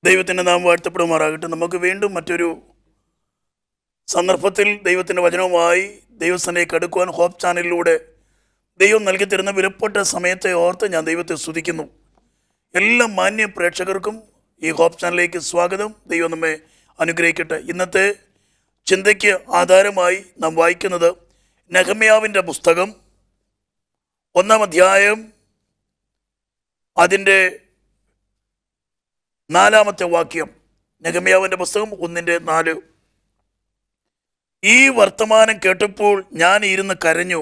ദൈവത്തിൻ്റെ നാം വാഴ്ത്തപ്പെടുമാറാകട്ടെ നമുക്ക് വീണ്ടും മറ്റൊരു സന്ദർഭത്തിൽ ദൈവത്തിൻ്റെ വചനവുമായി ദൈവസ്ഥനേക്ക് അടുക്കുവാൻ ഹോപ്പ് ചാനലിലൂടെ ദൈവം നൽകി തരുന്ന വിലപ്പെട്ട സമയത്തെ ഓർത്ത് ഞാൻ ദൈവത്തെ സ്തുതിക്കുന്നു എല്ലാ മാന്യ പ്രേക്ഷകർക്കും ഈ ഹോപ്പ് ചാനലിലേക്ക് സ്വാഗതം ദൈവം നമ്മെ അനുഗ്രഹിക്കട്ടെ ഇന്നത്തെ ചിന്തയ്ക്ക് ആധാരമായി നാം വായിക്കുന്നത് നെഹമ്യാവിൻ്റെ പുസ്തകം ഒന്നാം അധ്യായം അതിൻ്റെ നാലാമത്തെ വാക്യം നെഹമ്യാവിൻ്റെ പുസ്തകം ഒന്നിൻ്റെ നാല് ഈ വർത്തമാനം കേട്ടപ്പോൾ ഞാൻ ഇരുന്ന് കരഞ്ഞു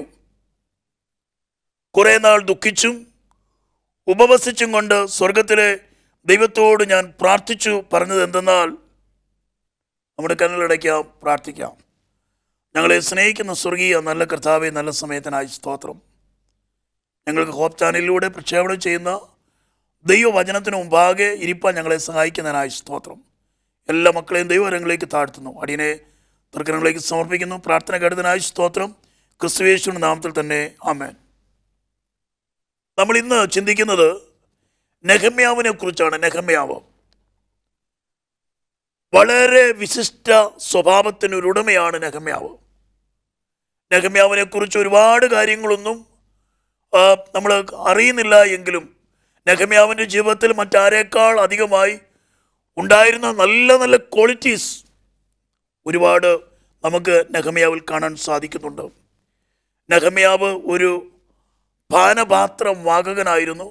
കുറേ നാൾ ദുഃഖിച്ചും ഉപവസിച്ചും കൊണ്ട് സ്വർഗത്തിലെ ദൈവത്തോട് ഞാൻ പ്രാർത്ഥിച്ചു പറഞ്ഞത് എന്തെന്നാൽ നമ്മുടെ കണ്ണുകളടയ്ക്കാം പ്രാർത്ഥിക്കാം ഞങ്ങളെ സ്നേഹിക്കുന്ന സ്വർഗീയ നല്ല കർത്താവെ നല്ല സമയത്തിനായി സ്തോത്രം ഞങ്ങൾക്ക് ഹോപ്പ് ചാനലിലൂടെ പ്രക്ഷേപണം ചെയ്യുന്ന ദൈവവചനത്തിന് മുമ്പാകെ ഇരിപ്പാൻ ഞങ്ങളെ സഹായിക്കുന്നതിനായി സ്തോത്രം എല്ലാ മക്കളെയും ദൈവകരങ്ങളിലേക്ക് താഴ്ത്തുന്നു അടിയനെ തർക്കങ്ങളിലേക്ക് സമർപ്പിക്കുന്നു പ്രാർത്ഥന കരുതനായി സ്തോത്രം ക്രിസ്തുവേശുവിൻ്റെ നാമത്തിൽ തന്നെ ആമേൻ നമ്മൾ ഇന്ന് ചിന്തിക്കുന്നത് നെഹമ്യാവിനെ കുറിച്ചാണ് നെഹമ്യാവ് വളരെ വിശിഷ്ട സ്വഭാവത്തിനൊരുടമയാണ് നെഹമ്യാവ് നെഹമ്യാവിനെ കുറിച്ച് ഒരുപാട് കാര്യങ്ങളൊന്നും നമ്മൾ അറിയുന്നില്ല എങ്കിലും നെഹമ്യാവിൻ്റെ ജീവിതത്തിൽ മറ്റാരേക്കാൾ അധികമായി ഉണ്ടായിരുന്ന നല്ല നല്ല ക്വാളിറ്റീസ് ഒരുപാട് നമുക്ക് നെഹമ്യാവിൽ കാണാൻ സാധിക്കുന്നുണ്ട് നെഹമ്യാവ് ഒരു പാനപാത്രം വാഹകനായിരുന്നു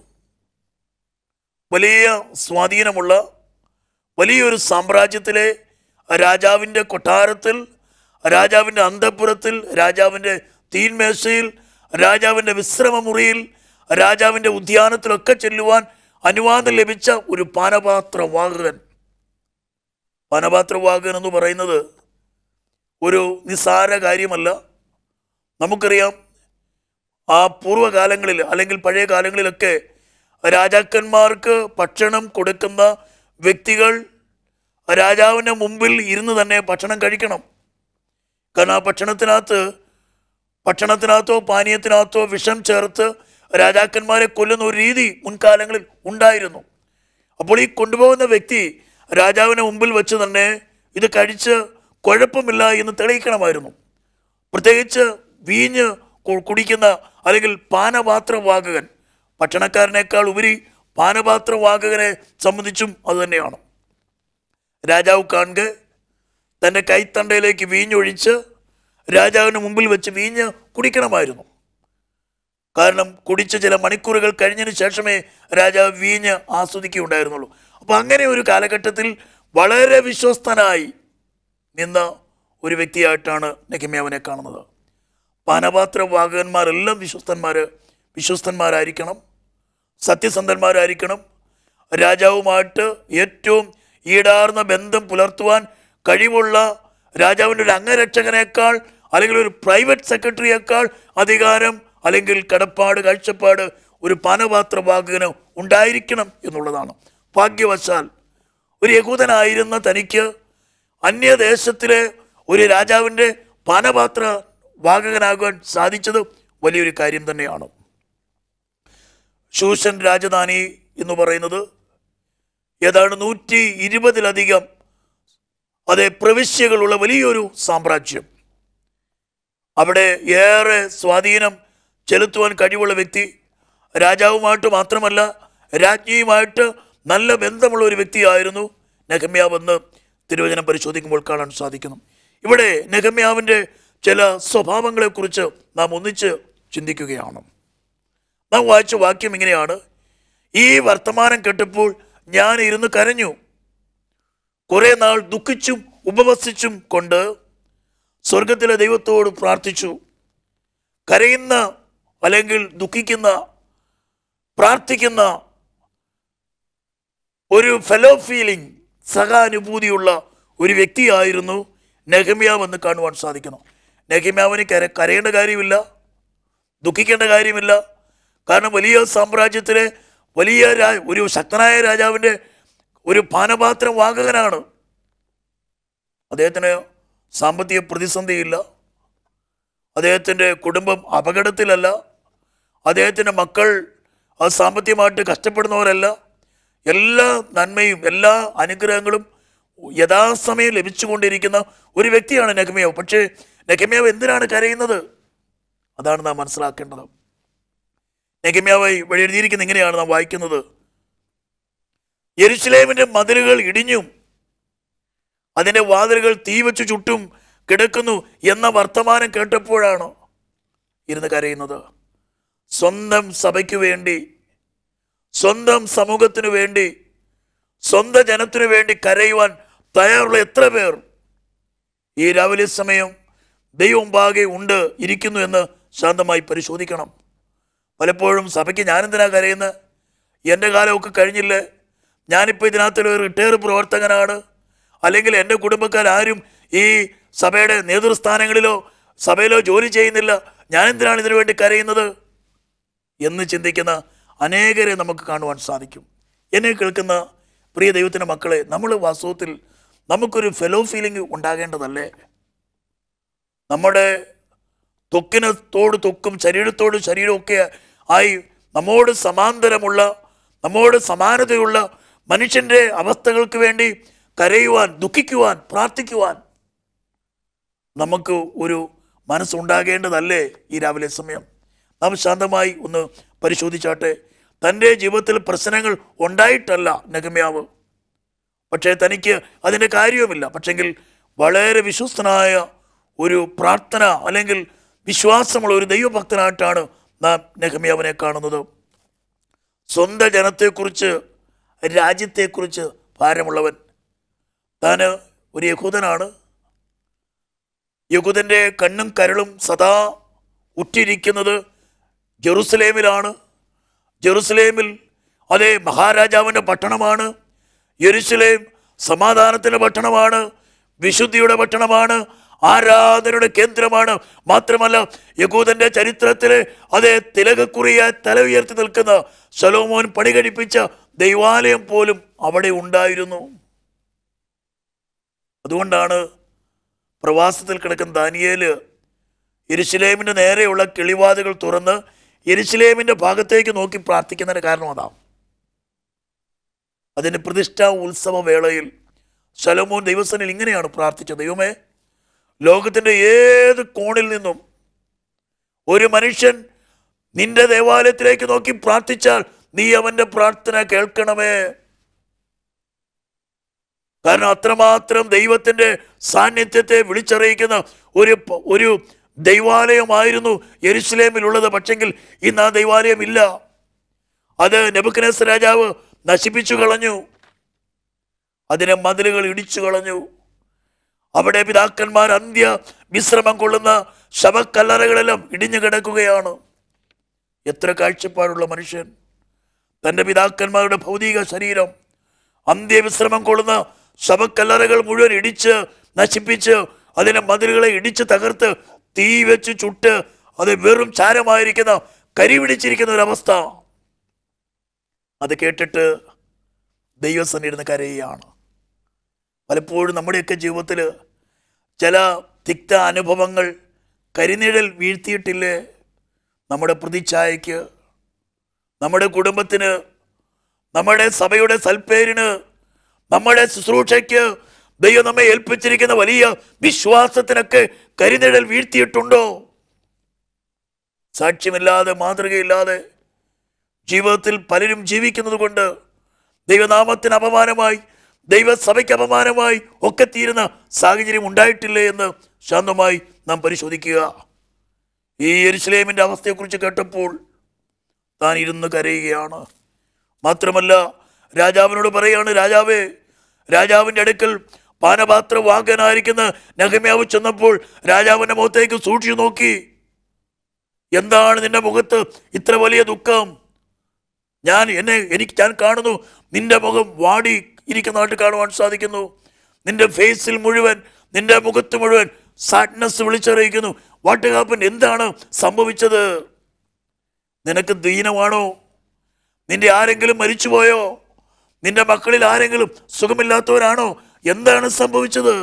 വലിയ സ്വാധീനമുള്ള വലിയൊരു സാമ്രാജ്യത്തിലെ രാജാവിൻ്റെ കൊട്ടാരത്തിൽ രാജാവിൻ്റെ അന്തഃപുരത്തിൽ രാജാവിൻ്റെ തീൻമേശയിൽ രാജാവിൻ്റെ വിശ്രമമുറിയിൽ രാജാവിൻ്റെ ഉദ്യാനത്തിലൊക്കെ ചെല്ലുവാൻ അനുവാദം ലഭിച്ച ഒരു പാനപാത്രവാഹകൻ പാനപാത്രവാഹകൻ എന്ന് പറയുന്നത് ഒരു നിസ്സാര കാര്യമല്ല നമുക്കറിയാം ആ പൂർവ്വകാലങ്ങളിൽ അല്ലെങ്കിൽ പഴയ കാലങ്ങളിലൊക്കെ രാജാക്കന്മാർക്ക് ഭക്ഷണം കൊടുക്കുന്ന വ്യക്തികൾ രാജാവിൻ്റെ മുമ്പിൽ ഇരുന്ന് തന്നെ ഭക്ഷണം കഴിക്കണം കാരണം ആ ഭക്ഷണത്തിനകത്ത് ഭക്ഷണത്തിനകത്തോ പാനീയത്തിനകത്തോ വിഷം ചേർത്ത് രാജാക്കന്മാരെ കൊല്ലുന്ന ഒരു രീതി മുൻകാലങ്ങളിൽ ഉണ്ടായിരുന്നു അപ്പോൾ ഈ കൊണ്ടുപോകുന്ന വ്യക്തി രാജാവിന് മുമ്പിൽ വെച്ച് തന്നെ ഇത് കഴിച്ച് കുഴപ്പമില്ല എന്ന് തെളിയിക്കണമായിരുന്നു പ്രത്യേകിച്ച് വീഞ്ഞ് കു- കുടിക്കുന്ന അല്ലെങ്കിൽ പാനപാത്രവാഹകൻ ഭക്ഷണക്കാരനേക്കാൾ ഉപരി പാനപാത്രവാഹകനെ സംബന്ധിച്ചും അതുതന്നെയാണ് രാജാവ് കാണുക തൻ്റെ കൈത്തണ്ടയിലേക്ക് വീഞ്ഞൊഴിച്ച് രാജാവിന് മുമ്പിൽ വെച്ച് വീഞ്ഞ് കുടിക്കണമായിരുന്നു കാരണം കുടിച്ച ചില മണിക്കൂറുകൾ കഴിഞ്ഞതിന് ശേഷമേ രാജാവ് വീഞ്ഞ് ആസ്വദിക്കുകയുണ്ടായിരുന്നുള്ളൂ അപ്പോൾ അങ്ങനെ ഒരു കാലഘട്ടത്തിൽ വളരെ വിശ്വസ്തനായി നിന്ന ഒരു വ്യക്തിയായിട്ടാണ് നെഗമ്യാവിനെ കാണുന്നത് പാനപാത്രവാഹകന്മാരെല്ലാം വിശ്വസ്തന്മാർ വിശ്വസ്തന്മാരായിരിക്കണം സത്യസന്ധന്മാരായിരിക്കണം രാജാവുമായിട്ട് ഏറ്റവും ഈടാർന്ന ബന്ധം പുലർത്തുവാൻ കഴിവുള്ള രാജാവിൻ്റെ ഒരു അംഗരക്ഷകനേക്കാൾ അല്ലെങ്കിൽ ഒരു പ്രൈവറ്റ് സെക്രട്ടറിയേക്കാൾ അധികാരം അല്ലെങ്കിൽ കടപ്പാട് കാഴ്ചപ്പാട് ഒരു പാനപാത്രവാഹകന് ഉണ്ടായിരിക്കണം എന്നുള്ളതാണ് ഭാഗ്യവശാൽ ഒരു യഹൂദനായിരുന്ന തനിക്ക് അന്യദേശത്തിലെ ഒരു രാജാവിൻ്റെ പാനപാത്ര വാഹകനാകാൻ സാധിച്ചത് വലിയൊരു കാര്യം തന്നെയാണ് ശൂഷൻ രാജധാനി എന്ന് പറയുന്നത് ഏതാണ്ട് നൂറ്റി ഇരുപതിലധികം അതെ പ്രവിശ്യകളുള്ള വലിയൊരു സാമ്രാജ്യം അവിടെ ഏറെ സ്വാധീനം ചെലുത്തുവാൻ കഴിവുള്ള വ്യക്തി രാജാവുമായിട്ട് മാത്രമല്ല രാജ്ഞിയുമായിട്ട് നല്ല ബന്ധമുള്ള ഒരു വ്യക്തിയായിരുന്നു നെഹമ്യാവെന്ന് തിരുവചനം പരിശോധിക്കുമ്പോൾ കാണാൻ സാധിക്കുന്നു ഇവിടെ നെഹമ്യാവിൻ്റെ ചില സ്വഭാവങ്ങളെക്കുറിച്ച് നാം ഒന്നിച്ച് ചിന്തിക്കുകയാണ് നാം വായിച്ച വാക്യം ഇങ്ങനെയാണ് ഈ വർത്തമാനം കേട്ടപ്പോൾ ഞാൻ ഇരുന്ന് കരഞ്ഞു കുറെ നാൾ ദുഃഖിച്ചും ഉപവസിച്ചും കൊണ്ട് സ്വർഗത്തിലെ ദൈവത്തോട് പ്രാർത്ഥിച്ചു കരയുന്ന അല്ലെങ്കിൽ ദുഃഖിക്കുന്ന പ്രാർത്ഥിക്കുന്ന ഒരു ഫെലോ ഫീലിംഗ് സഹാനുഭൂതിയുള്ള ഒരു വ്യക്തിയായിരുന്നു നെഹമ്യാവ് എന്ന് കാണുവാൻ സാധിക്കുന്നു നെഹമ്യാവിന് കര കരയേണ്ട കാര്യമില്ല ദുഃഖിക്കേണ്ട കാര്യമില്ല കാരണം വലിയ സാമ്രാജ്യത്തിലെ വലിയ രാ ഒരു ശക്തനായ രാജാവിൻ്റെ ഒരു പാനപാത്രം വാഹകനാണ് അദ്ദേഹത്തിന് സാമ്പത്തിക പ്രതിസന്ധിയില്ല അദ്ദേഹത്തിൻ്റെ കുടുംബം അപകടത്തിലല്ല അദ്ദേഹത്തിൻ്റെ മക്കൾ അത് സാമ്പത്തികമായിട്ട് കഷ്ടപ്പെടുന്നവരല്ല എല്ലാ നന്മയും എല്ലാ അനുഗ്രഹങ്ങളും യഥാസമയം ലഭിച്ചുകൊണ്ടിരിക്കുന്ന ഒരു വ്യക്തിയാണ് നെഹമ്യാവ് പക്ഷേ നെഹമ്യാവ് എന്തിനാണ് കരയുന്നത് അതാണ് നാം മനസ്സിലാക്കേണ്ടത് നെഹമ്യാവ് വഴി എഴുതിയിരിക്കുന്ന ഇങ്ങനെയാണ് നാം വായിക്കുന്നത് യെരുശലേമിന്റെ മതിലുകൾ ഇടിഞ്ഞും അതിന്റെ വാതിലുകൾ തീ വെച്ച് ചുട്ടും കിടക്കുന്നു എന്ന വർത്തമാനം കേട്ടപ്പോഴാണ് ഇരുന്ന് കരയുന്നത് സ്വന്തം സഭയ്ക്ക് വേണ്ടി സ്വന്തം സമൂഹത്തിനു വേണ്ടി സ്വന്തം ജനത്തിനു വേണ്ടി കരയുവാൻ തയ്യാറുള്ള എത്ര പേർ ഈ രാവിലെ സമയം ദൈവം പാകെ ഉണ്ട് ഇരിക്കുന്നു എന്ന് ശാന്തമായി പരിശോധിക്കണം പലപ്പോഴും സഭയ്ക്ക് ഞാനെന്തിനാ കരയുന്നത് എൻ്റെ കാലമൊക്കെ കഴിഞ്ഞില്ലേ ഞാനിപ്പോൾ ഇതിനകത്തൊരു റിട്ടയർ പ്രവർത്തകനാണ് അല്ലെങ്കിൽ എൻ്റെ കുടുംബക്കാരും ഈ സഭയുടെ നേതൃസ്ഥാനങ്ങളിലോ സഭയിലോ ജോലി ചെയ്യുന്നില്ല ഞാനെന്തിനാണ് ഇതിനു വേണ്ടി കരയുന്നത് എന്ന് ചിന്തിക്കുന്ന അനേകരെ നമുക്ക് കാണുവാൻ സാധിക്കും എന്നെ കേൾക്കുന്ന പ്രിയ ദൈവത്തിൻ്റെ മക്കളെ നമ്മൾ വാസ്തവത്തിൽ നമുക്കൊരു ഫെലോ ഫീലിംഗ് ഉണ്ടാകേണ്ടതല്ലേ നമ്മുടെ തൊക്കിനത്തോട് തൊക്കും ശരീരത്തോട് ശരീരമൊക്കെ ആയി നമ്മോട് സമാന്തരമുള്ള നമ്മോട് സമാനതയുള്ള മനുഷ്യൻ്റെ അവസ്ഥകൾക്ക് വേണ്ടി കരയുവാൻ ദുഃഖിക്കുവാൻ പ്രാർത്ഥിക്കുവാൻ നമുക്ക് ഒരു മനസ്സുണ്ടാകേണ്ടതല്ലേ ഈ രാവിലെ സമയം നാം ശാന്തമായി ഒന്ന് പരിശോധിച്ചാട്ടെ തൻ്റെ ജീവിതത്തിൽ പ്രശ്നങ്ങൾ ഉണ്ടായിട്ടല്ല നഗമ്യാവ് പക്ഷേ തനിക്ക് അതിൻ്റെ കാര്യവുമില്ല പക്ഷെങ്കിൽ വളരെ വിശ്വസ്തനായ ഒരു പ്രാർത്ഥന അല്ലെങ്കിൽ വിശ്വാസമുള്ള ഒരു ദൈവഭക്തനായിട്ടാണ് നാം നെഹമ്യാവിനെ കാണുന്നത് സ്വന്തം ജനത്തെക്കുറിച്ച് രാജ്യത്തെക്കുറിച്ച് ഭാരമുള്ളവൻ താൻ ഒരു യഹൂദനാണ് യഹൂദൻ്റെ കണ്ണും കരളും സദാ ഉറ്റിരിക്കുന്നത് ജെറുസലേമിലാണ് ജെറുസലേമിൽ അതേ മഹാരാജാവിൻ്റെ പട്ടണമാണ് യെരുസലേം സമാധാനത്തിൻ്റെ പട്ടണമാണ് വിശുദ്ധിയുടെ പട്ടണമാണ് ആരാധനയുടെ കേന്ദ്രമാണ് മാത്രമല്ല യഹൂദന്റെ ചരിത്രത്തിലെ അതേ തിലകക്കുറിയെ തല ഉയർത്തി നിൽക്കുന്ന സലോമോൻ പണി കഴിപ്പിച്ച ദൈവാലയം പോലും അവിടെ ഉണ്ടായിരുന്നു അതുകൊണ്ടാണ് പ്രവാസത്തിൽ കിടക്കുന്ന ദാനിയേല് യെരുശലേമിൻ്റെ നേരെയുള്ള കിളിവാതുകൾ തുറന്ന് യെരുശലേമിൻ്റെ ഭാഗത്തേക്ക് നോക്കി പ്രാർത്ഥിക്കുന്നതിന് കാരണം അതാണ് അതിൻ്റെ പ്രതിഷ്ഠാ ഉത്സവ വേളയിൽ ശലോമോൻ ദൈവസനിൽ ഇങ്ങനെയാണ് പ്രാർത്ഥിച്ചത് ദൈവമേ ലോകത്തിൻ്റെ ഏത് കോണിൽ നിന്നും ഒരു മനുഷ്യൻ നിന്റെ ദേവാലയത്തിലേക്ക് നോക്കി പ്രാർത്ഥിച്ചാൽ നീ അവൻ്റെ പ്രാർത്ഥന കേൾക്കണമേ കാരണം അത്രമാത്രം ദൈവത്തിൻ്റെ സാന്നിധ്യത്തെ വിളിച്ചറിയിക്കുന്ന ഒരു പ- ഒരു ദൈവാലയമായിരുന്നു യെരുസലേമിലുള്ളത് പക്ഷെങ്കിൽ ഇന്ന് ആ ദൈവാലയം ഇല്ല അത് നെബുക്കനേസ് രാജാവ് നശിപ്പിച്ചു കളഞ്ഞു അതിനെ മതിലുകൾ ഇടിച്ചു കളഞ്ഞു അവിടെ പിതാക്കന്മാർ അന്ത്യ വിശ്രമം കൊള്ളുന്ന ശവക്കല്ലറകളെല്ലാം ഇടിഞ്ഞു കിടക്കുകയാണ് എത്ര കാഴ്ചപ്പാടുള്ള മനുഷ്യൻ തൻ്റെ പിതാക്കന്മാരുടെ ഭൗതിക ശരീരം അന്ത്യവിശ്രമം കൊള്ളുന്ന ശവക്കല്ലറകൾ മുഴുവൻ ഇടിച്ച് നശിപ്പിച്ച് അതിനെ മതിലുകളെ ഇടിച്ച് തകർത്ത് തീ വെച്ച് ചുട്ട് അത് വെറും ചാരമായിരിക്കുന്ന കരി പിടിച്ചിരിക്കുന്ന ഒരവസ്ഥ അത് കേട്ടിട്ട് ദൈവസന്നിധി ഇരുന്ന് കരയുകയാണ് പലപ്പോഴും നമ്മുടെയൊക്കെ ജീവിതത്തിൽ ചില തിക്ത അനുഭവങ്ങൾ കരിനിഴൽ വീഴ്ത്തിയിട്ടില്ലേ നമ്മുടെ പ്രതിച്ഛായയ്ക്ക് നമ്മുടെ കുടുംബത്തിന് നമ്മുടെ സഭയുടെ സൽപ്പേരിന് നമ്മുടെ ശുശ്രൂഷയ്ക്ക് ദൈവം നമ്മെ ഏൽപ്പിച്ചിരിക്കുന്ന വലിയ വിശ്വാസത്തിനൊക്കെ കരിനിഴൽ വീഴ്ത്തിയിട്ടുണ്ടോ സാക്ഷ്യമില്ലാതെ മാതൃകയില്ലാതെ ജീവിതത്തിൽ പലരും ജീവിക്കുന്നത് കൊണ്ട് ദൈവനാമത്തിന് അപമാനമായി ദൈവസഭയ്ക്ക് അപമാനമായി ഒക്കെ തീരുന്ന സാഹചര്യം ഉണ്ടായിട്ടില്ലേ എന്ന് ശാന്തമായി നാം പരിശോധിക്കുക ഈ എരുസലേമിൻ്റെ അവസ്ഥയെക്കുറിച്ച് കേട്ടപ്പോൾ താൻ ഇരുന്ന് കരയുകയാണ് മാത്രമല്ല രാജാവിനോട് പറയാണ് രാജാവേ രാജാവിൻ്റെ അടുക്കൽ പാനപാത്ര വാങ്ങാനായിരിക്കുന്ന നഗമ്യാവ് ചെന്നപ്പോൾ രാജാവിൻ്റെ മുഖത്തേക്ക് സൂക്ഷിച്ചു നോക്കി എന്താണ് നിന്റെ മുഖത്ത് ഇത്ര വലിയ ദുഃഖം ഞാൻ എന്നെ എനിക്ക് ഞാൻ കാണുന്നു നിന്റെ മുഖം വാടി ഇരിക്കുന്നതായിട്ട് കാണുവാൻ സാധിക്കുന്നു നിന്റെ ഫേസിൽ മുഴുവൻ നിന്റെ മുഖത്ത് മുഴുവൻ സാഡ്നസ് വിളിച്ചറിയിക്കുന്നു വാട്ട് ഹാപ്പൻ എന്താണ് സംഭവിച്ചത് നിനക്ക് ദീനമാണോ നിന്റെ ആരെങ്കിലും മരിച്ചുപോയോ നിന്റെ മക്കളിൽ ആരെങ്കിലും സുഖമില്ലാത്തവരാണോ എന്താണ് സംഭവിച്ചത്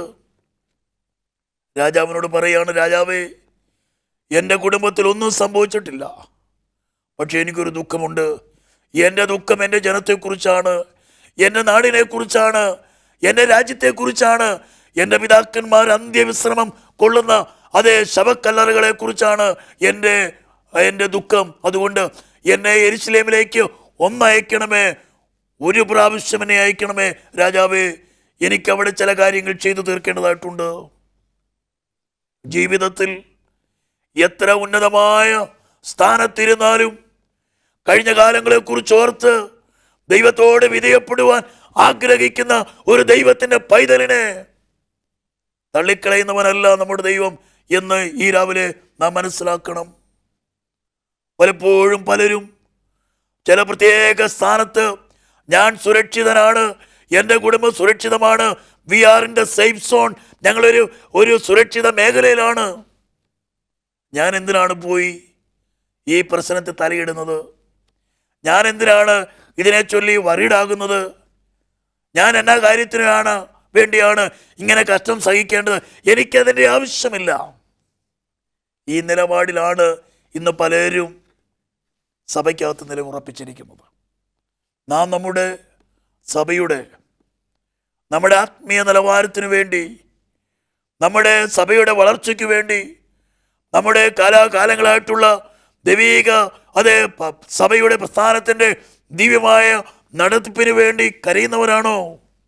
രാജാവിനോട് പറയാണ് രാജാവേ എൻ്റെ കുടുംബത്തിൽ ഒന്നും സംഭവിച്ചിട്ടില്ല പക്ഷെ എനിക്കൊരു ദുഃഖമുണ്ട് എൻ്റെ ദുഃഖം എൻ്റെ ജനത്തെക്കുറിച്ചാണ് എൻ്റെ നാടിനെ കുറിച്ചാണ് എൻ്റെ രാജ്യത്തെക്കുറിച്ചാണ് എൻ്റെ പിതാക്കന്മാർ അന്ത്യവിശ്രമം കൊള്ളുന്ന അതേ ശവക്കല്ലറുകളെ കുറിച്ചാണ് എൻ്റെ എൻ്റെ ദുഃഖം അതുകൊണ്ട് എന്നെ എരിശിലേമിലേക്ക് ഒന്നയക്കണമേ ഒരു പ്രാവശ്യം എന്നെ അയക്കണമേ രാജാവേ എനിക്ക് അവിടെ ചില കാര്യങ്ങൾ ചെയ്തു തീർക്കേണ്ടതായിട്ടുണ്ട് ജീവിതത്തിൽ എത്ര ഉന്നതമായ സ്ഥാനത്തിരുന്നാലും കഴിഞ്ഞ കാലങ്ങളെക്കുറിച്ച് ഓർത്ത് ദൈവത്തോട് വിധേയപ്പെടുവാൻ ആഗ്രഹിക്കുന്ന ഒരു ദൈവത്തിന്റെ പൈതലിനെ തള്ളിക്കളയുന്നവനല്ല നമ്മുടെ ദൈവം എന്ന് ഈ രാവിലെ നാം മനസ്സിലാക്കണം പലപ്പോഴും പലരും ചില പ്രത്യേക സ്ഥാനത്ത് ഞാൻ സുരക്ഷിതനാണ് എൻ്റെ കുടുംബം സുരക്ഷിതമാണ് we are in the safe zone ഞങ്ങളൊരു ഒരു സുരക്ഷിത മേഖലയിലാണ് ഞാൻ എന്തിനാണ് പോയി ഈ പ്രശ്നത്തിൽ തലയിടുന്നത് ഞാൻ എന്തിനാണ് ഇതിനെ ചൊല്ലി വറിയിടാകുന്നത് ഞാൻ എന്നാ കാര്യത്തിനാണ് വേണ്ടിയാണ് ഇങ്ങനെ കഷ്ടം സഹിക്കേണ്ടത് എനിക്കതിൻ്റെ ആവശ്യമില്ല ഈ നിലപാടിലാണ് ഇന്ന് പലരും സഭയ്ക്കകത്ത് നിലയുറപ്പിച്ചിരിക്കുന്നത് നാം നമ്മുടെ സഭയുടെ നമ്മുടെ ആത്മീയ നിലവാരത്തിന് വേണ്ടി നമ്മുടെ സഭയുടെ വളർച്ചയ്ക്ക് വേണ്ടി നമ്മുടെ കാലാകാലങ്ങളായിട്ടുള്ള ദൈവീക അതേ പ- സഭയുടെ പ്രസ്ഥാനത്തിൻ്റെ ദിവ്യമായ നടത്തിപ്പിന് വേണ്ടി കരയുന്നവരാണോ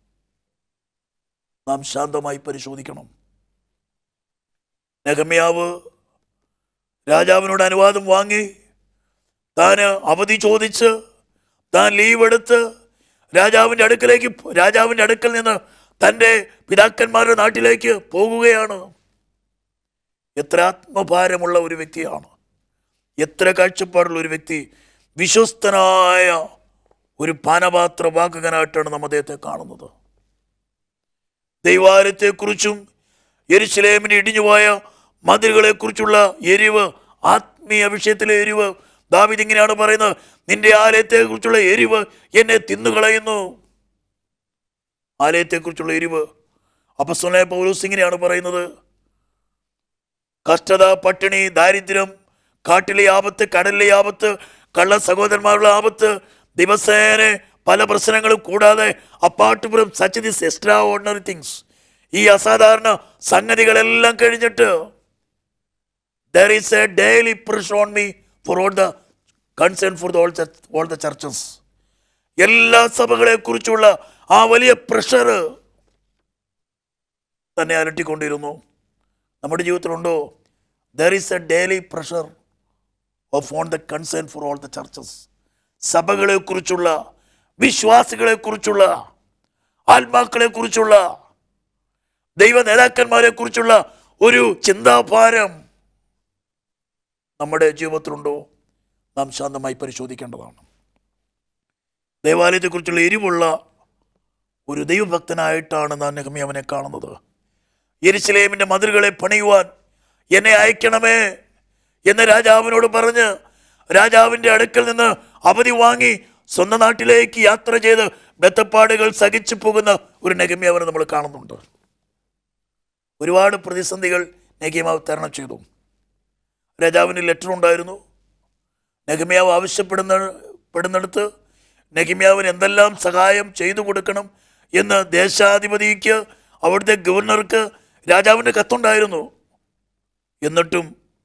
നാം ശാന്തമായി പരിശോധിക്കണം നെഹമ്യാവ് രാജാവിനോട് അനുവാദം വാങ്ങി താന് അവധി ചോദിച്ച് താൻ ലീവ് എടുത്ത് രാജാവിൻ്റെ അടുക്കലേക്ക് പോ- രാജാവിൻ്റെ അടുക്കൽ നിന്ന് തൻ്റെ പിതാക്കന്മാരുടെ നാട്ടിലേക്ക് പോകുകയാണ് എത്ര ആത്മഭാരമുള്ള ഒരു വ്യക്തിയാണ് എത്ര കാഴ്ചപ്പാടുള്ള ഒരു വ്യക്തി വിശ്വസ്തനായ ഒരു പാനപാത്ര വാഹകനായിട്ടാണ് നാം അദ്ദേഹത്തെ കാണുന്നത് ദൈവാലയത്തെക്കുറിച്ചും യെരുശലേമിന് ഇടിഞ്ഞുപോയ മതിലുകളെക്കുറിച്ചുള്ള എരിവ് ആത്മീയ വിഷയത്തിലെ എരിവ് ദാവിദ് ഇങ്ങനെയാണ് പറയുന്നത് നിന്റെ ആലയത്തെക്കുറിച്ചുള്ള എരിവ് എന്നെ തിന്നുകളയുന്നു ആലയത്തെക്കുറിച്ചുള്ള എരിവ് അപ്പസ്വലായ പൗലോസ് ഇങ്ങനെയാണ് പറയുന്നത് കഷ്ടത പട്ടിണി ദാരിദ്ര്യം കാട്ടിലെ ആപത്ത് കടലിലെ ആപത്ത് കള്ള സഹോദരന്മാരുടെ ആപത്ത് ദിവസേന പല പ്രശ്നങ്ങളും കൂടാതെ അപ്പാട്ടുപുരം such this extraordinary things ഈ അസാധാരണ സംഗതികളെല്ലാം കഴിഞ്ഞിട്ട് there is a daily pressure on me for all the concern for the all all the churches എല്ലാ സഭകളെ കുറിച്ചുള്ള ആ വലിയ പ്രഷർ തന്നെ അലട്ടിക്കൊണ്ടിരുന്നു നമ്മുടെ ജീവിതത്തിലുണ്ടോ there is a daily pressure of on the concern for all the churches സഭകളെ കുറിച്ചുള്ള വിശ്വാസികളെ കുറിച്ചുള്ള ആത്മാക്കളെ കുറിച്ചുള്ള ദൈവ നേതാക്കന്മാരെ കുറിച്ചുള്ള ഒരു ചിന്താഭാരം നമ്മുടെ ജീവിതത്തിലുണ്ടോ നാം ശാന്തമായി പരിശോധിക്കേണ്ടതാണ് ദേവാലയത്തെക്കുറിച്ചുള്ള എരിവുള്ള ഒരു ദൈവഭക്തനായിട്ടാണ് നാം നെഹമ്യ അവനെ കാണുന്നത് യെരുശലേമിന്റെ മതിലുകളെ പണിയുവാൻ എന്നെ അയക്കണമേ എന്ന് രാജാവിനോട് പറഞ്ഞ് രാജാവിന്റെ അടുക്കൽ നിന്ന് അവധി വാങ്ങി സ്വന്തം നാട്ടിലേക്ക് യാത്ര ചെയ്ത് ബത്തപ്പാടുകൾ സഹിച്ചു പോകുന്ന ഒരു നെഗമ്യാവിനെ നമ്മൾ കാണുന്നുണ്ട് ഒരുപാട് പ്രതിസന്ധികൾ നെഗമ്യാവ് തരണം ചെയ്തു രാജാവിന് ലെറ്റർ ഉണ്ടായിരുന്നു നെഗമ്യാവ് ആവശ്യപ്പെടുന്ന പെടുന്നിടത്ത് നെഗമ്യാവിന് എന്തെല്ലാം സഹായം ചെയ്തു കൊടുക്കണം എന്ന് ദേശാധിപതിക്ക് അവിടുത്തെ ഗവർണർക്ക് രാജാവിൻ്റെ കത്തുണ്ടായിരുന്നു എന്നിട്ടും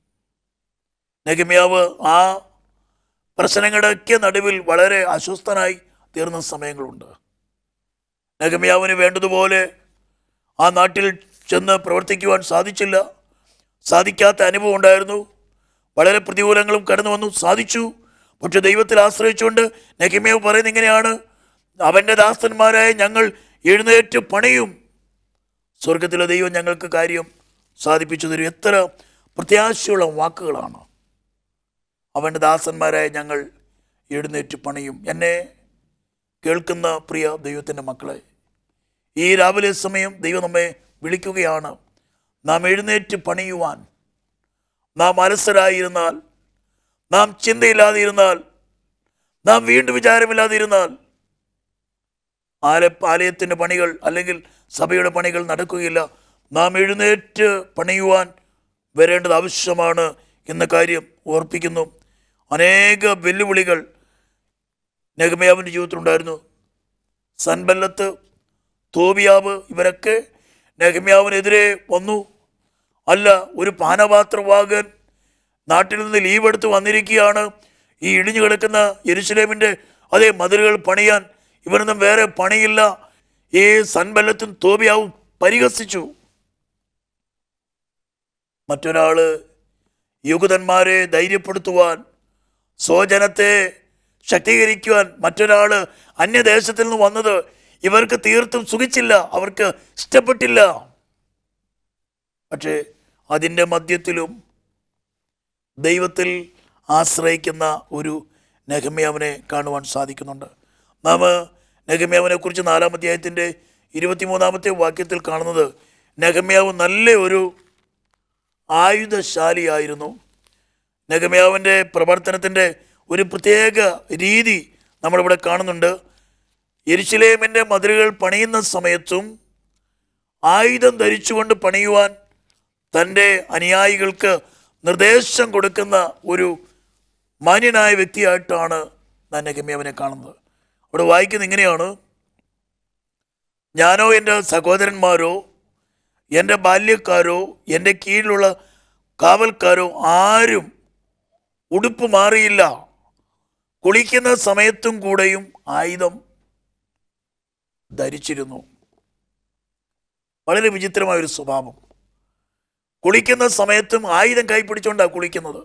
നെഗമ്യാവ് ആ പ്രശ്നങ്ങളുടെയൊക്കെ നടുവിൽ വളരെ അസ്വസ്ഥനായി തീർന്ന സമയങ്ങളുണ്ട് നെഗമ്യാവിന് വേണ്ടതുപോലെ ആ നാട്ടിൽ ചെന്ന് പ്രവർത്തിക്കുവാൻ സാധിച്ചില്ല സാധിക്കാത്ത അനുഭവം ഉണ്ടായിരുന്നു വളരെ പ്രതികൂലങ്ങളും കടന്നു വന്നു സാധിച്ചു പക്ഷെ ദൈവത്തിൽ ആശ്രയിച്ചുകൊണ്ട് നെഗമ്യാവ് പറയുന്നത് ഇങ്ങനെയാണ് അവൻ്റെ ദാസന്മാരായ ഞങ്ങൾ എഴുന്നേറ്റ് പണിയും സ്വർഗത്തിലെ ദൈവം ഞങ്ങൾക്ക് കാര്യം സാധിപ്പിച്ചു തരും എത്ര പ്രത്യാശയുള്ള വാക്കുകളാണ് അവൻ്റെ ദാസന്മാരായ ഞങ്ങൾ എഴുന്നേറ്റ് പണിയും എന്നെ കേൾക്കുന്ന പ്രിയ ദൈവത്തിൻ്റെ മക്കളെ ഈ രാവിലെ സമയം ദൈവം നമ്മെ വിളിക്കുകയാണ് നാം എഴുന്നേറ്റ് പണിയുവാൻ നാം അലസരായിരുന്നാൽ നാം ചിന്തയില്ലാതിരുന്നാൽ നാം വീണ്ടും വിചാരമില്ലാതിരുന്നാൽ ആല ആലയത്തിൻ്റെ പണികൾ അല്ലെങ്കിൽ സഭയുടെ പണികൾ നടക്കുകയില്ല നാം എഴുന്നേറ്റ് പണിയുവാൻ വരേണ്ടത് ആവശ്യമാണ് എന്ന കാര്യം ഓർപ്പിക്കുന്നു അനേക വെല്ലുവിളികൾ നെഗമയാവിൻ്റെ ജീവിതത്തിലുണ്ടായിരുന്നു സൻബല്ലത്ത് തോബിയാവ് ഇവരൊക്കെ നെഹമ്യാവിനെതിരെ വന്നു അല്ല ഒരു പാനപാത്രവാകൻ നാട്ടിൽ നിന്ന് ലീവ് എടുത്ത് വന്നിരിക്കുകയാണ് ഈ ഇടിഞ്ഞു കിടക്കുന്ന യെരുശലേമിൻ്റെ അതേ മതിലുകൾ പണിയാൻ ഇവനൊന്നും വേറെ പണിയില്ല ഈ സൻബല്ലത്തും തോബിയാവും പരിഹസിച്ചു മറ്റൊരാള് യുഗതന്മാരെ ധൈര്യപ്പെടുത്തുവാൻ സ്വജനത്തെ ശക്തീകരിക്കുവാൻ മറ്റൊരാള് അന്യദേശത്തിൽ നിന്ന് വന്നത് ഇവർക്ക് തീർത്തും സുഖിച്ചില്ല അവർക്ക് ഇഷ്ടപ്പെട്ടില്ല പക്ഷേ അതിൻ്റെ മധ്യത്തിലും ദൈവത്തിൽ ആശ്രയിക്കുന്ന ഒരു നെഹമ്യാവിനെ കാണുവാൻ സാധിക്കുന്നുണ്ട് നാം നെഹമ്യാവിനെ കുറിച്ച് നാലാം അധ്യായത്തിൻ്റെ ഇരുപത്തിമൂന്നാമത്തെ വാക്യത്തിൽ കാണുന്നത് നെഹമ്യാവ് നല്ല ഒരു ആയുധശാലിയായിരുന്നു നെഹമ്യാവിൻ്റെ പ്രവർത്തനത്തിൻ്റെ ഒരു പ്രത്യേക രീതി നമ്മളിവിടെ കാണുന്നുണ്ട് യെരുശലേമിൻ്റെ മതിലുകൾ പണിയുന്ന സമയത്തും ആയുധം ധരിച്ചുകൊണ്ട് പണിയുവാൻ തൻ്റെ അനുയായികൾക്ക് നിർദ്ദേശം കൊടുക്കുന്ന ഒരു മാന്യനായ വ്യക്തിയായിട്ടാണ് ഞാൻ നെഹമ്യാവിനെ കാണുന്നത് അവിടെ വായിക്കുന്നത് ഇങ്ങനെയാണ് ഞാനോ എൻ്റെ സഹോദരന്മാരോ എൻ്റെ ബാല്യക്കാരോ എൻ്റെ കീഴിലുള്ള കാവൽക്കാരോ ആരും ഉടുപ്പ് മാറിയില്ല കുളിക്കുന്ന സമയത്തും കൂടെയും ആയുധം ധരിച്ചിരുന്നു വളരെ വിചിത്രമായ ഒരു സ്വഭാവം കുളിക്കുന്ന സമയത്തും ആയുധം കൈപ്പിടിച്ചുകൊണ്ടാണ് കുളിക്കുന്നത്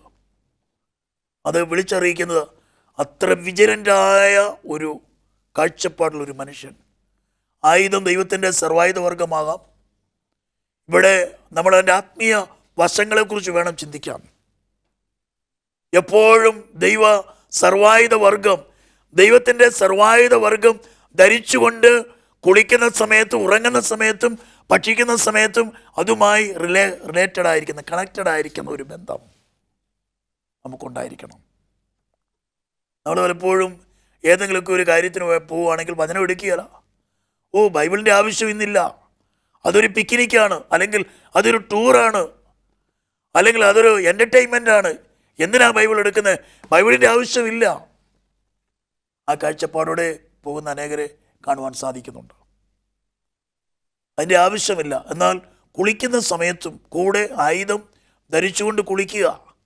അത് വിളിച്ചറിയിക്കുന്നത് അത്ര വിജിലൻ്റായ ഒരു കാഴ്ചപ്പാടുള്ള ഒരു മനുഷ്യൻ ആയുധം ദൈവത്തിൻ്റെ സർവായുധ വർഗമാകാം ഇവിടെ നമ്മൾ അതിൻ്റെ ആത്മീയ വശങ്ങളെക്കുറിച്ച് വേണം ചിന്തിക്കാൻ എപ്പോഴും ദൈവ സർവായുധ വർഗം ദൈവത്തിൻ്റെ സർവായുധ വർഗം ധരിച്ചുകൊണ്ട് കുളിക്കുന്ന സമയത്തും ഉറങ്ങുന്ന സമയത്തും ഭക്ഷിക്കുന്ന സമയത്തും അതുമായി റിലേ റിലേറ്റഡ് ആയിരിക്കുന്ന കണക്റ്റഡ് ആയിരിക്കുന്ന ഒരു ബന്ധം നമുക്കുണ്ടായിരിക്കണം നമ്മൾ പലപ്പോഴും ഏതെങ്കിലുമൊക്കെ ഒരു കാര്യത്തിന് പോയി- പോവുകയാണെങ്കിൽ വചനം എടുക്കുകയല്ല ഓ ബൈബിളിൻ്റെ ആവശ്യം ഇന്നില്ല അതൊരു പിക്നിക്കാണ് അല്ലെങ്കിൽ അതൊരു ടൂറാണ് അല്ലെങ്കിൽ അതൊരു എൻ്റർടൈൻമെൻ്റ് ആണ് എന്തിനാ ബൈബിൾ എടുക്കുന്നത് ബൈബിളിൻ്റെ ആവശ്യമില്ല ആ കാഴ്ചപ്പാടോടെ പോകുന്ന അനേകരെ കാണുവാൻ സാധിക്കുന്നുണ്ട് അതിൻ്റെ ആവശ്യമില്ല എന്നാൽ കുളിക്കുന്ന സമയത്തും കൂടെ ആയുധം ധരിച്ചുകൊണ്ട് കുളിക്കുക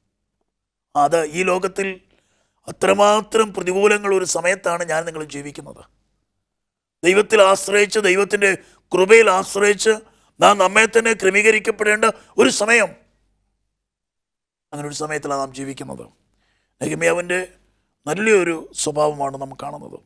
അത് ഈ ലോകത്തിൽ അത്രമാത്രം പ്രതികൂലങ്ങൾ ഒരു സമയത്താണ് ഞാൻ നിങ്ങൾ ജീവിക്കുന്നത് ദൈവത്തിൽ ആശ്രയിച്ച് ദൈവത്തിൻ്റെ കൃപയിൽ ആശ്രയിച്ച് നാം നമ്മെ തന്നെ ക്രമീകരിക്കപ്പെടേണ്ട ഒരു സമയം അങ്ങനെ ഒരു സമയത്തിലാണ് നാം ജീവിക്കുന്നത് നെഹമ്യാവിൻ്റെ നല്ലൊരു സ്വഭാവമാണ് നാം കാണുന്നത്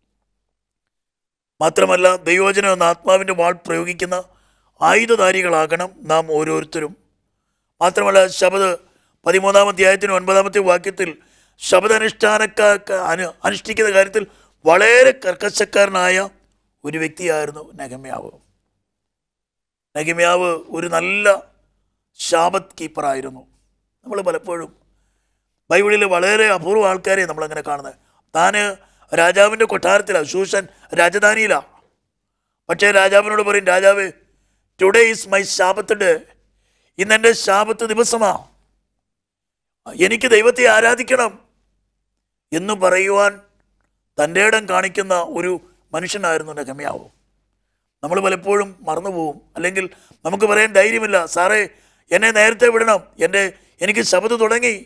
മാത്രമല്ല ദൈവോചനം എന്ന ആത്മാവിൻ്റെ വാൾ പ്രയോഗിക്കുന്ന ആയുധധാരികളാകണം നാം ഓരോരുത്തരും മാത്രമല്ല ശബദ് പതിമൂന്നാം അധ്യായത്തിന് ഒൻപതാമത്തെ വാക്യത്തിൽ ശബദനുഷ്ഠാനക്കാർക്ക് അനു അനുഷ്ഠിക്കുന്ന കാര്യത്തിൽ വളരെ കർക്കശക്കാരനായ ഒരു വ്യക്തിയായിരുന്നു നഗമ്യാവ് നഗമ്യാവ് ഒരു നല്ല ശാബത്ത് കീപ്പറായിരുന്നു നമ്മൾ പലപ്പോഴും ബൈബിളിൽ വളരെ അപൂർവ ആൾക്കാരെ നമ്മളങ്ങനെ കാണുന്നത് താന് രാജാവിൻ്റെ കൊട്ടാരത്തിലാണ് ശൂഷൻ രാജധാനിയിലാണ് പക്ഷേ രാജാവിനോട് പറയും രാജാവ് today is my Sabbath day ഇന്നെൻ്റെ ശാപത്ത് ദിവസമാ എനിക്ക് ദൈവത്തെ ആരാധിക്കണം എന്ന് പറയുവാൻ തൻ്റെ ഇടം കാണിക്കുന്ന ഒരു മനുഷ്യനായിരുന്നു നഗമ്യാവ് നമ്മൾ പലപ്പോഴും മറന്നുപോകും അല്ലെങ്കിൽ നമുക്ക് പറയാൻ ധൈര്യമില്ല സാറേ എന്നെ നേരത്തെ വിടണം എൻ്റെ എനിക്ക് ശബദ് തുടങ്ങി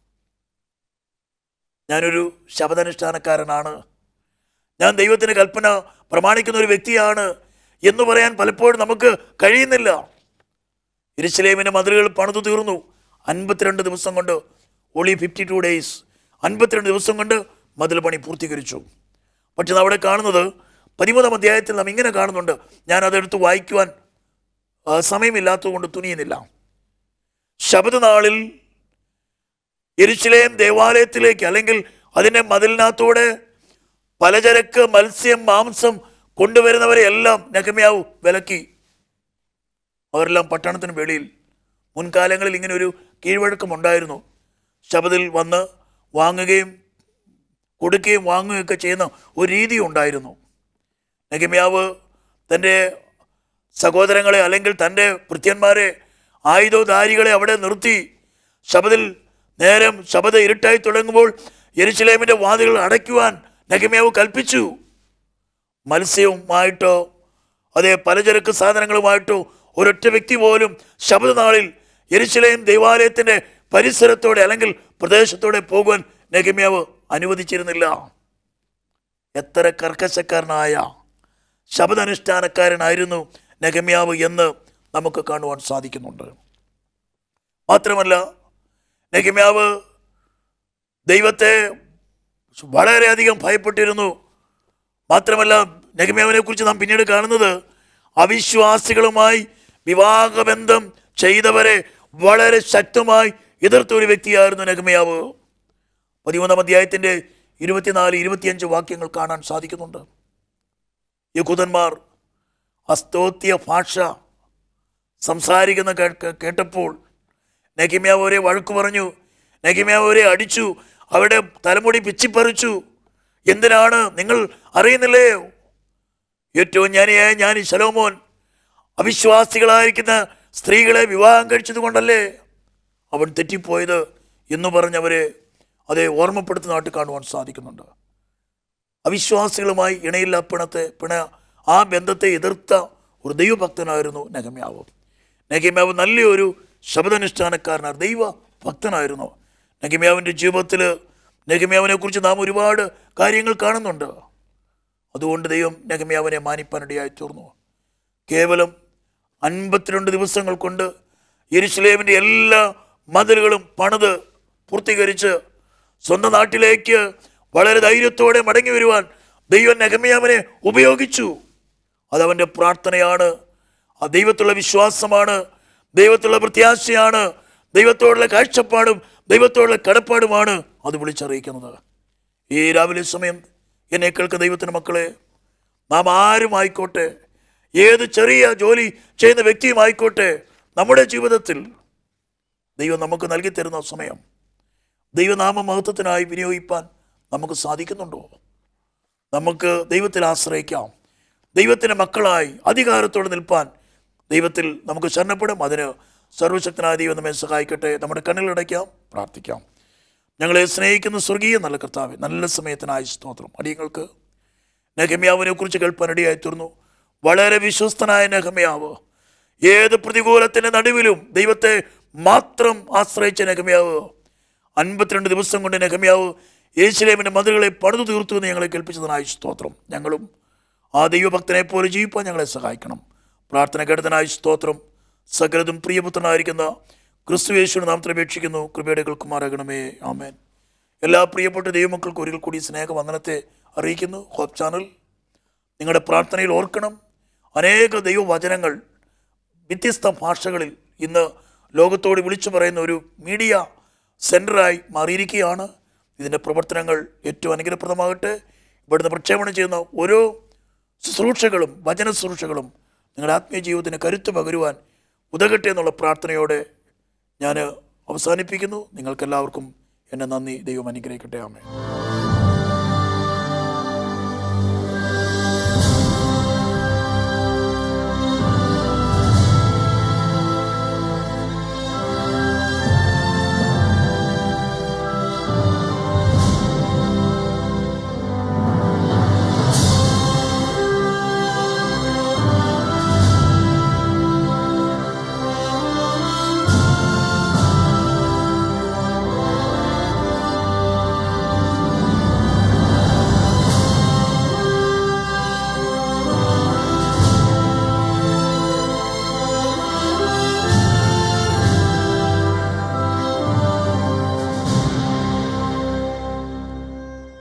ഞാനൊരു ശബദാനുഷ്ഠാനക്കാരനാണ് ഞാൻ ദൈവത്തിൻ്റെ കൽപ്പന പ്രമാണിക്കുന്ന ഒരു വ്യക്തിയാണ് എന്ന് പറയാൻ പലപ്പോഴും നമുക്ക് കഴിയുന്നില്ല ഇരിശിലേമിൻ്റെ മതിലുകൾ പണിതു തീർന്നു അൻപത്തിരണ്ട് ദിവസം കൊണ്ട് ഓൺലി ഫിഫ്റ്റി ടു ഡേയ്സ് അൻപത്തിരണ്ട് ദിവസം കൊണ്ട് മതിൽ പണി പൂർത്തീകരിച്ചു പക്ഷെ അവിടെ കാണുന്നത് പതിമൂന്നാം അധ്യായത്തിൽ നാം ഇങ്ങനെ കാണുന്നുണ്ട് ഞാൻ അതെടുത്ത് വായിക്കുവാൻ ആ, സമയമില്ലാത്തതുകൊണ്ട് തുനിയുന്നില്ല ശബദനാളിൽ എരിശിലേം ദേവാലയത്തിലേക്ക് അല്ലെങ്കിൽ അതിൻ്റെ മതിലിനകത്തൂടെ പലചരക്ക് മത്സ്യം മാംസം കൊണ്ടുവരുന്നവരെ എല്ലാം നെഹമ്യാവ് വിലക്കി അവരെല്ലാം പട്ടണത്തിന് വെളിയിൽ മുൻകാലങ്ങളിൽ ഇങ്ങനെ ഒരു കീഴ്വഴക്കം ഉണ്ടായിരുന്നു ശബദിൽ വന്ന് വാങ്ങുകയും കൊടുക്കുകയും വാങ്ങുകയൊക്കെ ചെയ്യുന്ന ഒരു രീതി ഉണ്ടായിരുന്നു നെഗമ്യാവ് തൻ്റെ സഹോദരങ്ങളെ അല്ലെങ്കിൽ തൻ്റെ ഭൃത്യന്മാരെ ആയുധധാരികളെ അവിടെ നിർത്തി ശബദിൽ നേരം ശബദ ഇരുട്ടായി തുടങ്ങുമ്പോൾ യെരുശലേമിൻ്റെ വാതിലുകൾ അടയ്ക്കുവാൻ നെഗമ്യാവ് കൽപ്പിച്ചു മത്സ്യവുമായിട്ടോ അതേ പലചരക്ക് സാധനങ്ങളുമായിട്ടോ ഒരൊറ്റ വ്യക്തി പോലും ശബദനാളിൽ യെരുശലേം ദൈവാലയത്തിൻ്റെ പരിസരത്തോടെ അല്ലെങ്കിൽ പ്രദേശത്തോടെ പോകുവാൻ നെഗമ്യാവ് അനുവദിച്ചിരുന്നില്ല എത്ര കർക്കശക്കാരനായ ശബദാനുഷ്ഠാനക്കാരനായിരുന്നു നെഗമ്യാവ് എന്ന് നമുക്ക് കാണുവാൻ സാധിക്കുന്നുണ്ട് മാത്രമല്ല നെഗമ്യാവ് ദൈവത്തെ വളരെയധികം ഭയപ്പെട്ടിരുന്നു മാത്രമല്ല നെഗമ്യാവിനെ കുറിച്ച് നാം പിന്നീട് കാണുന്നത് അവിശ്വാസികളുമായി വിവാഹബന്ധം ചെയ്തവരെ വളരെ ശക്തമായി എതിർത്ത ഒരു വ്യക്തിയായിരുന്നു നെഗമ്യാവ് പതിമൂന്നാം അധ്യായത്തിൻ്റെ ഇരുപത്തിനാല് ഇരുപത്തിയഞ്ച് വാക്യങ്ങൾ കാണാൻ സാധിക്കുന്നുണ്ട് യഹൂദന്മാർ അസ്തോത്യ ഭാഷ സംസാരിക്കുന്ന കേ- കേട്ടപ്പോൾ നെഗമ്യാവ് അവരെ വഴക്കു പറഞ്ഞു നെഗമ്യാവ് അവരെ അടിച്ചു അവരുടെ തലമുടി പിച്ചിപ്പറിച്ചു എന്തിനാണ് നിങ്ങൾ അറിയുന്നില്ലേ ഏറ്റവും ജ്ഞാനിയായ ജ്ഞാനി ശലോമോൻ അവിശ്വാസികളായിരിക്കുന്ന സ്ത്രീകളെ വിവാഹം കഴിച്ചത് കൊണ്ടല്ലേ അവൻ തെറ്റിപ്പോയത് എന്ന് പറഞ്ഞവരെ അതേ ഓർമ്മപ്പെടുത്തുന്നതായിട്ട് കാണുവാൻ സാധിക്കുന്നുണ്ട് അവിശ്വാസികളുമായി ഇണയില്ല പിണത്തെ പിണ ആ ബന്ധത്തെ എതിർത്ത ഒരു ദൈവഭക്തനായിരുന്നു നെഗമ്യാവ് നെഗമ്യാവ് നല്ലൊരു ശബ്ദാനുഷ്ഠാനക്കാരനാണ് ദൈവ ഭക്തനായിരുന്നു നെഗമ്യാവിൻ്റെ ജീവിതത്തിൽ നെഗമ്യാവിനെ കുറിച്ച് നാം ഒരുപാട് കാര്യങ്ങൾ കാണുന്നുണ്ട് അതുകൊണ്ട് ദൈവം നെഗമ്യാവിനെ മാനിപ്പാനിടയായി തീർന്നു കേവലം അൻപത്തിരണ്ട് ദിവസങ്ങൾ കൊണ്ട് യെരുശലേമിൻ്റെ എല്ലാ മതിലുകളും പണിത് പൂർത്തീകരിച്ച് സ്വന്തം നാട്ടിലേക്ക് വളരെ ധൈര്യത്തോടെ മടങ്ങി വരുവാൻ ദൈവം നെഗമ്യാവിനെ ഉപയോഗിച്ചു അതവൻ്റെ പ്രാർത്ഥനയാണ് ആ ദൈവത്തുള്ള വിശ്വാസമാണ് ദൈവത്തുള്ള പ്രത്യാശയാണ് ദൈവത്തോടുള്ള കാഴ്ചപ്പാടും ദൈവത്തോടുള്ള കടപ്പാടുമാണ് അത് വിളിച്ചറിയിക്കുന്നത് ഈ രാവിലെ സമയം എന്നെ കേൾക്കുന്ന ദൈവത്തിൻ്റെ മക്കളെ നാം ആരും ആയിക്കോട്ടെ ഏത് ചെറിയ ജോലി ചെയ്യുന്ന വ്യക്തിയും ആയിക്കോട്ടെ നമ്മുടെ ജീവിതത്തിൽ ദൈവം നമുക്ക് നൽകി തരുന്ന സമയം ദൈവനാമ മഹത്വത്തിനായി വിനിയോഗിപ്പാൻ നമുക്ക് സാധിക്കുന്നുണ്ടോ നമുക്ക് ദൈവത്തിൽ ആശ്രയിക്കാം ദൈവത്തിൻ്റെ മക്കളായി അധികാരത്തോടെ നിൽപ്പാൻ ദൈവത്തിൽ നമുക്ക് ശരണപ്പെടും അതിന് സർവശക്തനായ ദൈവം നമ്മെ സഹായിക്കട്ടെ നമ്മുടെ കണ്ണിലടയ്ക്കാം പ്രാർത്ഥിക്കാം ഞങ്ങളെ സ്നേഹിക്കുന്ന സ്വർഗീയ നല്ല കർത്താവ് നല്ല സമയത്തിനായി സ്തോത്രം അടിയങ്ങൾക്ക് നെഹമ്യാവിനെ കുറിച്ച് കേൾപ്പാനിടയായി തീർന്നു വളരെ വിശ്വസ്തനായ നെഹമ്യാവ് ഏത് പ്രതികൂലത്തിൻ്റെ നടുവിലും ദൈവത്തെ മാത്രം ആശ്രയിച്ച നെഹമ്യാവ് അൻപത്തിരണ്ട് ദിവസം കൊണ്ട് നെഹമ്യാവ് യേശുലേമിൻ്റെ മതിലുകളെ പണിതു തീർത്തു എന്ന് ഞങ്ങളെ കേൾപ്പിച്ചതിനായി സ്തോത്രം ഞങ്ങളും ആ ദൈവഭക്തനെ പോലെ ജീവിപ്പാൻ ഞങ്ങളെ സഹായിക്കണം പ്രാർത്ഥന കേട്ടതിനായി സ്തോത്രം സകലതും പ്രിയപുത്രനായിരിക്കുന്ന ക്രിസ്തു യേശുവിനെ നാമത്തിൽ അപേക്ഷിക്കുന്നു കൃപയുടെ കേൾക്കുമാറാകണമേ ആമേൻ എല്ലാ പ്രിയപ്പെട്ട ദൈവമക്കൾക്കും ഒരിക്കൽ കൂടി സ്നേഹവന്ദനത്തെ അറിയിക്കുന്നു ഹോപ്പ് ചാനൽ നിങ്ങളുടെ പ്രാർത്ഥനയിൽ ഓർക്കണം അനേക ദൈവവചനങ്ങൾ വ്യത്യസ്ത ഭാഷകളിൽ ഇന്ന് ലോകത്തോട് വിളിച്ചു പറയുന്ന ഒരു മീഡിയ സെൻറ്ററായി മാറിയിരിക്കുകയാണ് ഇതിൻ്റെ പ്രവർത്തനങ്ങൾ ഏറ്റവും അനുഗ്രഹപ്രദമാകട്ടെ ഇവിടുന്ന് പ്രക്ഷേപണം ചെയ്യുന്ന ഓരോ ശുശ്രൂഷകളും വചന ശുശ്രൂഷകളും നിങ്ങളുടെ ആത്മീയ ജീവിതത്തിന് കരുത്ത് പകരുവാൻ ഉതകട്ടെ എന്നുള്ള പ്രാർത്ഥനയോടെ ഞാൻ അവസാനിപ്പിക്കുന്നു നിങ്ങൾക്കെല്ലാവർക്കും എന്നെ നന്ദി ദൈവം അനുഗ്രഹിക്കട്ടെ ആമേ